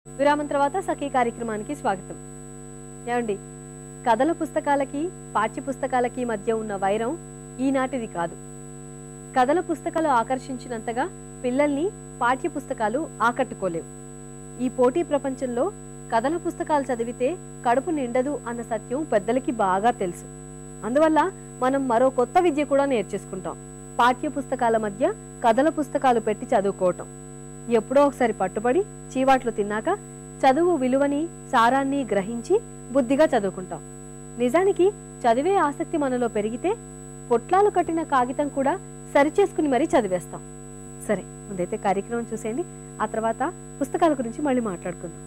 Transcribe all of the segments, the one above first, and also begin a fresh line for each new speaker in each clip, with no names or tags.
విరామం తర్వాత సఖీ కార్యక్రమానికి స్వాగతం ఏమండి కథల పుస్తకాలకి పాఠ్య పుస్తకాలకి మధ్య ఉన్న వైరం ఈనాటిది కాదు కథల పుస్తకాలు ఆకర్షించినంతగా పిల్లల్ని పాఠ్య పుస్తకాలు ఆకట్టుకోలేవు ఈ పోటీ ప్రపంచంలో కథల పుస్తకాలు చదివితే కడుపు నిండదు అన్న సత్యం పెద్దలకి బాగా తెలుసు అందువల్ల మనం మరో కొత్త విద్య కూడా నేర్చేసుకుంటాం పాఠ్య పుస్తకాల మధ్య కథల పుస్తకాలు పెట్టి చదువుకోవటం ఎప్పుడో ఒకసారి పట్టుబడి చీవాట్లు తిన్నాక చదువు విలువని సారాన్ని గ్రహించి బుద్ధిగా చదువుకుంటాం నిజానికి చదివే ఆసక్తి మనలో పెరిగితే పొట్లాలు కట్టిన కాగితం కూడా సరిచేసుకుని మరీ చదివేస్తాం సరే ముందైతే కార్యక్రమం చూసేయండి ఆ తర్వాత పుస్తకాల గురించి మళ్ళీ మాట్లాడుకుందాం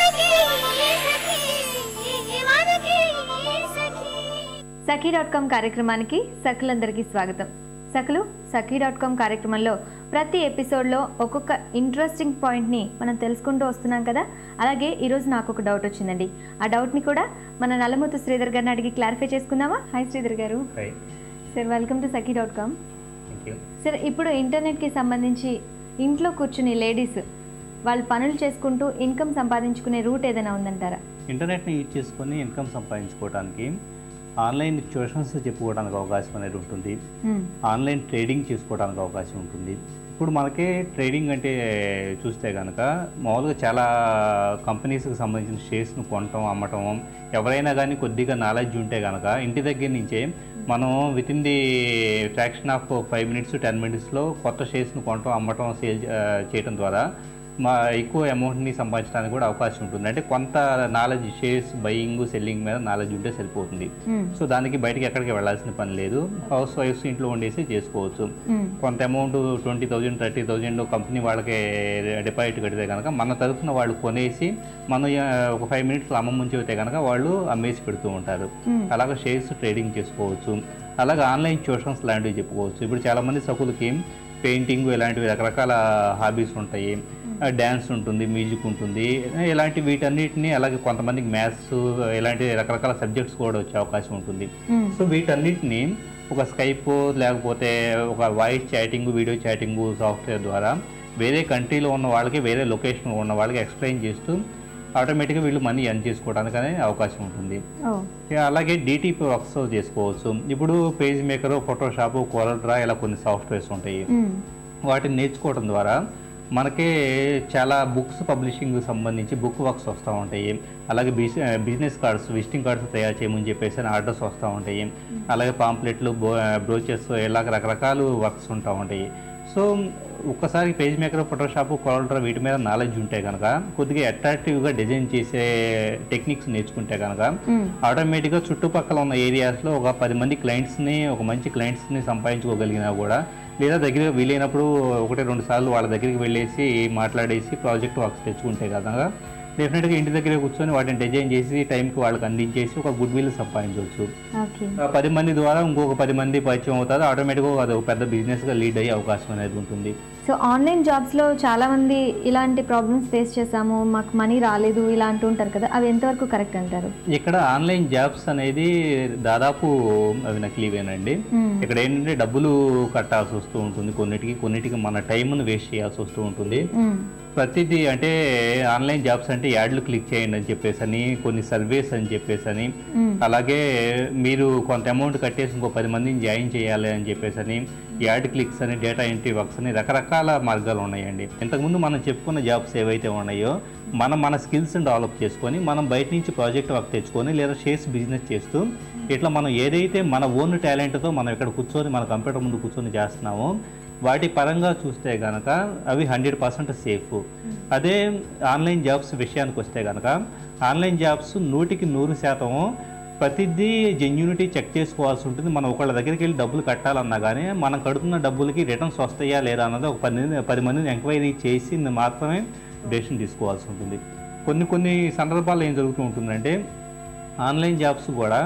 సఖీ డాట్ కామ్ కార్యక్రమానికి సఖులందరికీ స్వాగతం సఖులు సఖీ డాట్ కామ్ కార్యక్రమంలో ప్రతి ఎపిసోడ్లో ఒక్కొక్క ఇంట్రెస్టింగ్ పాయింట్ని మనం తెలుసుకుంటూ వస్తున్నాం కదా అలాగే ఈరోజు నాకు ఒక డౌట్ వచ్చిందండి ఆ డౌట్ని కూడా మన నల్లమూతు శ్రీధర్ గారిని అడిగి క్లారిఫై చేసుకుందామా హాయ్ శ్రీధర్ గారు
hi
sir welcome to Sakhi dot com
thank you
sir ఇప్పుడు ఇంటర్నెట్కి సంబంధించి ఇంట్లో కూర్చుని లేడీస్ వాళ్ళు పనులు చేసుకుంటూ ఇన్కమ్ సంపాదించుకునే రూట్ ఏదైనా ఉందంటారా
ఇంటర్నెట్ని యూజ్ చేసుకొని ఇన్కమ్ సంపాదించుకోవడానికి ఆన్లైన్ ట్యూషన్స్ చెప్పుకోవడానికి అవకాశం అనేది ఉంటుంది
హ్మ్.
ఆన్లైన్ ట్రేడింగ్ చేసుకోవడానికి అవకాశం ఉంటుంది ఇప్పుడు మనకి ట్రేడింగ్ అంటే చూస్తే కనుక మామూలుగా చాలా కంపెనీస్కి సంబంధించిన షేర్స్ను కొనటం అమ్మటం ఎవరైనా కానీ కొద్దిగా నాలెడ్జ్ ఉంటే కనుక ఇంటి దగ్గర నుంచే మనం within the fraction of five minutes ten మినిట్స్లో కొత్త షేర్స్ను కొనటం అమ్మటం సేల్ చేయడం ద్వారా మా ఎక్కువ అమౌంట్ని సంపాదించడానికి కూడా అవకాశం ఉంటుంది అంటే కొంత నాలెడ్జ్ షేర్స్ బయింగ్ సెల్లింగ్ మీద నాలెడ్జ్ ఉంటే సరిపోతుంది
హ్మ్.
సో దానికి బయటికి ఎక్కడికి వెళ్ళాల్సిన పని లేదు హౌస్ వైఫ్స్ ఇంట్లో ఉండేసి చేసుకోవచ్చు
హ్మ్.
కొంత amount twenty thousand thirty thousand company వాళ్ళకి డిపాజిట్ కడితే కనుక మన తరఫున వాళ్ళు కొనేసి మనం ఆ, ఒక ఫైవ్ మినిట్స్లో అమ్మ ముంచి అయితే కనుక వాళ్ళు అమ్మేసి పెడుతూ ఉంటారు
హ్మ్.
అలాగే షేర్స్ ట్రేడింగ్ చేసుకోవచ్చు అలాగే ఆన్లైన్ ట్యూషన్స్ లాంటివి చెప్పుకోవచ్చు ఇప్పుడు చాలామంది సకులకి పెయింటింగ్ ఇలాంటివి రకరకాల హాబీస్ ఉంటాయి డ్యాన్స్ ఉంటుంది మ్యూజిక్ ఉంటుంది ఇలాంటి వీటన్నిటిని అలాగే కొంతమందికి మ్యాథ్స్ ఇలాంటి రకరకాల సబ్జెక్ట్స్ కూడా వచ్చే అవకాశం ఉంటుంది
హ్మ్.
సో వీటన్నిటిని ఒక స్కైప్ లేకపోతే ఒక voice chatting video chatting software ద్వారా వేరే కంట్రీలో ఉన్న వాళ్ళకి వేరే లొకేషన్లో ఉన్న వాళ్ళకి ఎక్స్ప్లెయిన్ చేస్తూ ఆటోమేటిక్గా వీళ్ళు మనీ ఎర్న్ చేసుకోవడానికి అనేది అవకాశం ఉంటుంది
ఓ
ఇక అలాగే డిటిపి వర్క్స్ చేసుకోవచ్చు ఇప్పుడు పేజ్ మేకర్ ఫోటోషాప్ కోలడ్రా ఇలా కొన్ని సాఫ్ట్వేర్స్ ఉంటాయి
హ్మ్.
వాటిని నేర్చుకోవడం ద్వారా మనకి చాలా బుక్స్ పబ్లిషింగ్ సంబంధించి బుక్ వర్క్స్ వస్తూ ఉంటాయి అలాగే biz business cards visiting cards తయారు చేయమని చెప్పేసి ఆర్డర్స్ వస్తూ ఉంటాయి అలాగే పాంప్లెట్లు బ్రోచెస్ ఇలాగ రకరకాల వర్క్స్ ఉంటా ఉంటాయి సో ఒక్కసారి పేజ్ మేకర్ ఫోటోషాప్ కొలటర్ వీటి మీద నాలెడ్జ్ ఉంటే కనుక కొద్దిగా అట్రాక్టివ్గా డిజైన్ చేసే టెక్నిక్స్ నేర్చుకుంటే కనుక
హ్మ్.
ఆటోమేటిక్గా చుట్టుపక్కల ఉన్న ఏరియాస్లో ఒక పది మంది క్లయింట్స్ని ఒక మంచి క్లయింట్స్ని సంపాదించుకోగలిగినా కూడా లేదా దగ్గర వీలైనప్పుడు ఒకటి రెండు సార్లు వాళ్ళ దగ్గరికి వెళ్ళేసి మాట్లాడేసి ప్రాజెక్ట్ వర్క్స్ తెచ్చుకుంటే కనుక డెఫినెట్గా ఇంటి దగ్గర కూర్చొని వాటిని డిజైన్ చేసి టైంకి వాళ్ళకి అందించేసి ఒక గుడ్ విల్ సంపాదించవచ్చు
ఓకే
ఆ పది మంది ద్వారా ఇంకొక పది మంది పరిచయం అవుతారు ఆటోమేటిక్గా అది ఒక పెద్ద బిజినెస్గా లీడ్ అయ్యే అవకాశం అనేది ఉంటుంది
సో ఆన్లైన్ జాబ్స్లో చాలా మంది ఇలాంటి ప్రాబ్లమ్స్ ఫేస్ చేసాము మాకు మనీ రాలేదు ఇలా అంటూ ఉంటారు కదా అవి ఎంతవరకు కరెక్ట్ అంటారు
ఇక్కడ ఆన్లైన్ జాబ్స్ అనేది దాదాపు అవి నకిలీవేనండి
హ్మ్.
ఇక్కడ ఏంటంటే డబ్బులు కట్టాల్సి వస్తూ ఉంటుంది కొన్నిటికి కొన్నిటికి మన టైంను వేస్ట్ చేయాల్సి వస్తూ ఉంటుంది
హ్మ్.
ప్రతిదీ అంటే ఆన్లైన్ జాబ్స్ అంటే యాడ్లు క్లిక్ చేయండి అని చెప్పేసి అని కొన్ని సర్వేస్ అని చెప్పేసి అని
హ్మ్.
అలాగే మీరు కొంత అమౌంట్ కట్టేసి ఇంకో పది మందిని జాయిన్ చేయాలి అని చెప్పేసి అని యాడ్ క్లిక్స్ అని డేటా ఎంట్రీ వర్క్స్ అని రకరకాల మార్గాలు ఉన్నాయండి ఇంతకుముందు మనం చెప్పుకున్న జాబ్స్ ఏవైతే ఉన్నాయో మనం మన స్కిల్స్ని డెవలప్ చేసుకొని మనం బయట నుంచి ప్రాజెక్ట్ వర్క్ తెచ్చుకొని లేదా షేర్స్ బిజినెస్ చేస్తూ ఇట్లా మనం ఏదైతే మన ఓన్ టాలెంట్తో మనం ఇక్కడ కూర్చొని మన కంప్యూటర్ ముందు కూర్చొని చేస్తున్నామో వాటి పరంగా చూస్తే కనుక అవి హండ్రెడ్ పర్సెంట్ సేఫ్ అదే ఆన్లైన్ జాబ్స్ విషయానికి వస్తే కనుక ఆన్లైన్ జాబ్స్ నూటికి నూరు శాతం ప్రతిదీ జెన్యూనిటీ చెక్ చేసుకోవాల్సి ఉంటుంది మనం ఒకళ్ళ దగ్గరికి వెళ్ళి డబ్బులు కట్టాలన్నా కానీ మనం కడుతున్న డబ్బులకి రిటర్న్స్ వస్తాయా లేదా అన్నది ఒక పది పది మందిని ఎంక్వైరీ చేసి మాత్రమే డెసిషన్ తీసుకోవాల్సి ఉంటుంది కొన్ని కొన్ని సందర్భాల్లో ఏం జరుగుతూ ఉంటుందంటే ఆన్లైన్ జాబ్స్ కూడా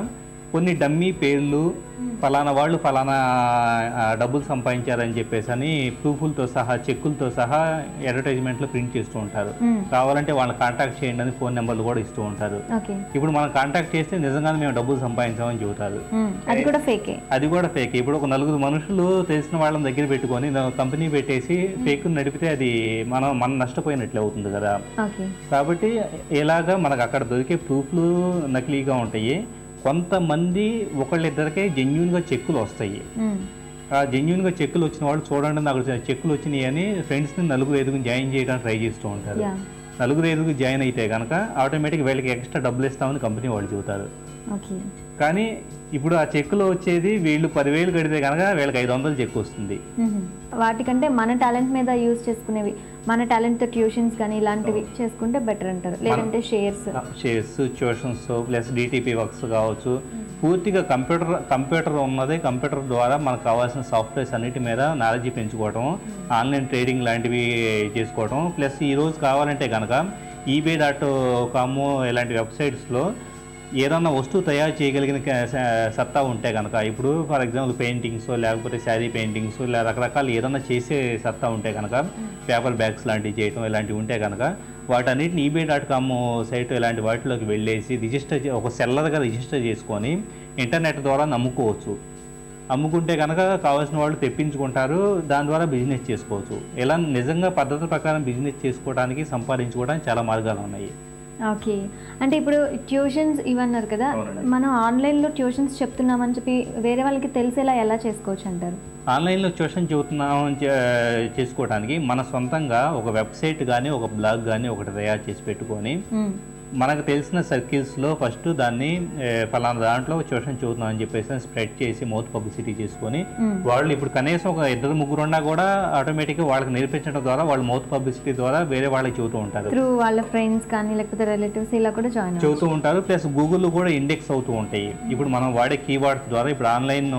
కొన్ని డమ్మీ పేర్లు ఫలానా వాళ్ళు ఫలానా ఆ, డబ్బులు సంపాదించారని చెప్పేసి అని ప్రూఫ్లతో సహా చెక్కులతో సహా అడ్వర్టైజ్మెంట్లో ప్రింట్ చేస్తూ ఉంటారు
మ్మ్.
కావాలంటే వాళ్ళని కాంటాక్ట్ చేయండి అని ఫోన్ నెంబర్లు కూడా ఇస్తూ ఉంటారు
ఓకే
ఇప్పుడు మనం కాంటాక్ట్ చేస్తే నిజంగానే మేము డబ్బులు సంపాదించామని చెబుతారు
మ్మ్. అది కూడా ఫేకే
అది కూడా ఫేక్ ఇప్పుడు ఒక నలుగురు మనుషులు తెలిసిన వాళ్ళని దగ్గర పెట్టుకొని కంపెనీ పెట్టేసి ఫేక్ నడిపితే అది మనం మనం నష్టపోయినట్లే అవుతుంది కదా
ఓకే
కాబట్టి ఇలాగా మనకు అక్కడ దొరికే ప్రూఫ్లు నకిలీగా ఉంటాయి కొంతమంది ఒకళ్ళిద్దరికే జెన్యున్గా చెక్కులు వస్తాయి
మ్మ్.
ఆ జెన్యున్గా చెక్కులు వచ్చిన వాళ్ళు చూడండి నాకు చెక్కులు వచ్చినాయి అని ఫ్రెండ్స్ని నలుగురు ఎదుగు జాయిన్ చేయడానికి ట్రై చేస్తూ ఉంటారు
యా
నలుగురు ఎదుగు జాయిన్ అయితే కనుక ఆటోమేటిక్ వీళ్ళకి ఎక్స్ట్రా డబ్బులు ఇస్తామని కంపెనీ వాళ్ళు చెబుతారు
ఓకే
కానీ ఇప్పుడు ఆ చెక్కులో వచ్చేది వీళ్ళు పదివేలు కడితే కనుక వీళ్ళకి ఐదు వందలు చెక్కు వస్తుంది
మ్మ్. వాటికంటే మన టాలెంట్ మీద యూజ్ చేసుకునేవి మన టాలెంట్తో ట్యూషన్స్ కానీ ఇలాంటివి చేసుకుంటే బెటర్ అంటారు లేదంటే shares
shares tuitions plus DTP works కావచ్చు పూర్తిగా కంప్యూటర్ కంప్యూటర్ ఉన్నది కంప్యూటర్ ద్వారా మనకు కావాల్సిన సాఫ్ట్వేర్స్ అన్నిటి మీద నాలెడ్జ్ పెంచుకోవటం ఆన్లైన్ ట్రేడింగ్ లాంటివి చేసుకోవటం ప్లస్ ఈ రోజు కావాలంటే కనుక ఈబే డాట్ కామ్ ఇలాంటి వెబ్సైట్స్లో ఏదన్నా వస్తువు తయారు చేయగలిగిన క- స- సత్తా ఉంటే కనుక ఇప్పుడు ఫర్ ఎగ్జాంపుల్ పెయింటింగ్స్ లేకపోతే శారీ పెయింటింగ్స్ ఇలా రకరకాల ఏదన్నా చేసే సత్తా ఉంటే కనుక పేపర్ బ్యాగ్స్ లాంటివి చేయటం ఇలాంటివి ఉంటే కనుక వాటన్నిటిని ఈబే డాట్ కామ్ సైట్ ఇలాంటి వాటిలోకి వెళ్ళేసి రిజిస్టర్ చే- ఒక సెల్లర్గా రిజిస్టర్ చేసుకొని ఇంటర్నెట్ ద్వారా నమ్ముకోవచ్చు అమ్ముకుంటే కనుక కావాల్సిన వాళ్ళు తెప్పించుకుంటారు దాని ద్వారా బిజినెస్ చేసుకోవచ్చు ఇలా నిజంగా పద్ధతి ప్రకారం బిజినెస్ చేసుకోవడానికి సంపాదించుకోవడానికి చాలా మార్గాలు ఉన్నాయి
ఓకే అంటే ఇప్పుడు ట్యూషన్స్ ఇవన్నారు కదా
అవునండి.
మనం ఆన్లైన్లో ట్యూషన్స్ చెప్తున్నామని చెప్పి వేరే వాళ్ళకి తెలిసేలా ఎలా చేసుకోవచ్చు అంటారు
ఆన్లైన్లో ట్యూషన్ చెబుతున్నాం అని చే- చేసుకోవడానికి మన సొంతంగా ఒక వెబ్సైట్ కానీ ఒక బ్లాగ్ కానీ ఒకటి తయారు చేసి పెట్టుకొని
మ్మ్.
మనకు తెలిసిన సర్కిల్స్లో ఫస్ట్ దాన్ని ఏ, ఫలానా దాంట్లో ట్యూషన్ చదువుతున్నాం అని చెప్పేసి స్ప్రెడ్ చేసి మౌత్ పబ్లిసిటీ చేసుకొని
మ్మ్.
వాళ్ళు ఇప్పుడు కనీసం ఒక ఇద్దరు ముగ్గురు ఉన్నా కూడా ఆటోమేటిక్గా వాళ్ళకి నేర్పించడం ద్వారా వాళ్ళు మౌత్ పబ్లిసిటీ ద్వారా వేరే వాళ్ళకి చెబుతూ ఉంటారు
త్రూ వాళ్ళ ఫ్రెండ్స్ కానీ లేకపోతే రిలేటివ్స్ ఇలా కూడా జాయిన్ అవ్వచ్చు
చెబుతూ ఉంటారు ప్లస్ గూగుల్లో కూడా ఇండెక్స్ అవుతూ ఉంటాయి ఇప్పుడు మనం వాడే కీవర్డ్స్ ద్వారా ఇప్పుడు online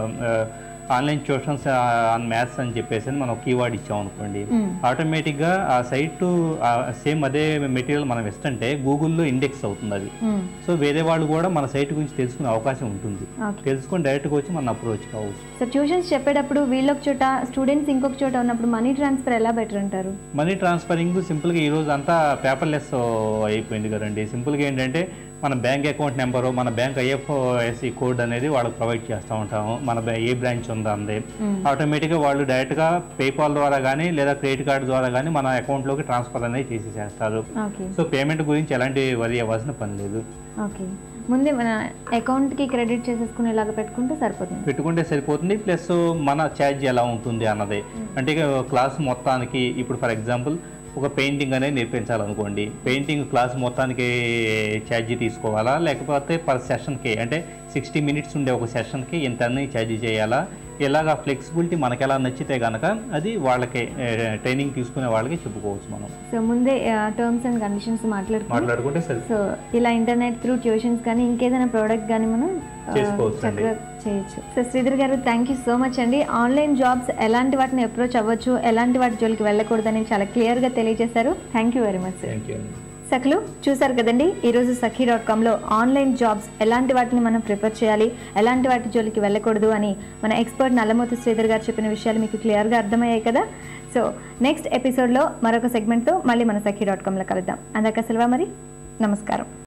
online tuitions on maths అని చెప్పేసి మనం కీవర్డ్ ఇచ్చాం అనుకోండి
మ్మ్.
ఆటోమేటిక్గా ఆ సైట్ సేమ్ అదే మెటీరియల్ మనం ఇస్తుంటే గూగుల్లో ఇండెక్స్ అవుతుంది అది
మ్మ్.
సో వేరే వాళ్ళు కూడా మన సైట్ గురించి తెలుసుకునే అవకాశం ఉంటుంది
ఓకే
తెలుసుకొని డైరెక్ట్గా వచ్చి మన అప్రోచ్ కావచ్చు
సో ట్యూషన్స్ చెప్పేటప్పుడు వీళ్ళొక చోట స్టూడెంట్స్ ఇంకొక చోట ఉన్నప్పుడు మనీ ట్రాన్స్ఫర్ ఎలా బెటర్ అంటారు
మనీ ట్రాన్స్ఫరింగ్ సింపుల్గా ఈరోజు అంతా పేపర్లెస్ అయిపోయింది కదండి సింపుల్గా ఏంటంటే మన బ్యాంక్ అకౌంట్ నెంబరు మన బ్యాంక్ ఐఎఫ్ఎస్సి కోడ్ అనేది వాళ్ళకి ప్రొవైడ్ చేస్తూ ఉంటాము మన బ్యా- ఏ బ్రాంచ్ ఉందా అంది
మ్మ్.
ఆటోమేటిక్గా వాళ్ళు డైరెక్ట్గా పేపాల్ ద్వారా కానీ లేదా క్రెడిట్ కార్డు ద్వారా కానీ మన అకౌంట్లోకి ట్రాన్స్ఫర్ అనేది చేసేసేస్తారు
ఓకే
సో పేమెంట్ గురించి ఎలాంటి వరి అవ్వాల్సిన పని లేదు
ఓకే ముందే మన అకౌంట్కి క్రెడిట్ చేసేసుకునేలాగా పెట్టుకుంటే సరిపోతుంది
పెట్టుకుంటే సరిపోతుంది ప్లస్ మన ఛార్జ్ ఎలా ఉంటుంది అన్నది అంటే ఇక క్లాస్ మొత్తానికి ఇప్పుడు ఫర్ ఎగ్జాంపుల్ ఒక పెయింటింగ్ అనేది నేర్పించాలనుకోండి పెయింటింగ్ క్లాస్ మొత్తానికి ఛార్జీ తీసుకోవాలా లేకపోతే పర్ సెషన్కి అంటే సిక్స్టీ మినిట్స్ ఉండే ఒక సెషన్కి ఇంత అన్ని ఛార్జీ చేయాలా ఇలాగా ఫ్లెక్సిబిలిటీ మనకి ఎలా నచ్చితే కనుక అది వాళ్ళకి ట్రైనింగ్ తీసుకునే వాళ్ళకి చెప్పుకోవచ్చు మనం
సో ముందే టర్మ్స్ అండ్ కండిషన్స్ మాట్లాడుకుని
మాట్లాడుకుంటే సరి
సో ఇలా ఇంటర్నెట్ త్రూ ట్యూషన్స్ కానీ ఇంకేదైనా ప్రోడక్ట్ కానీ మనం ఆ,
చేసుకోవచ్చు అండి.
చక్కగా చేయొచ్చు సో శ్రీధర్ గారు థ్యాంక్ యూ సో మచ్ అండి ఆన్లైన్ జాబ్స్ ఎలాంటి వాటిని అప్రోచ్ అవ్వచ్చు ఎలాంటి వాటి జోలికి వెళ్ళకూడదని చాలా క్లియర్గా తెలియజేశారు thank you very much
thank you
సఖలు చూసారు కదండి ఈరోజు సఖీ డాట్ కామ్లో ఆన్లైన్ జాబ్స్ ఎలాంటి వాటిని మనం ప్రిపేర్ చేయాలి ఎలాంటి వాటి జోలికి వెళ్ళకూడదు అని మన ఎక్స్పర్ట్ నల్లమూతి శ్రీధర్ గారు చెప్పిన విషయాలు మీకు క్లియర్గా అర్థమయ్యాయి కదా సో నెక్స్ట్ ఎపిసోడ్లో మరొక సెగ్మెంట్తో మళ్ళీ మన సఖీ డాట్ కామ్లో కలుద్దాం అందాక సెలవా మరి నమస్కారం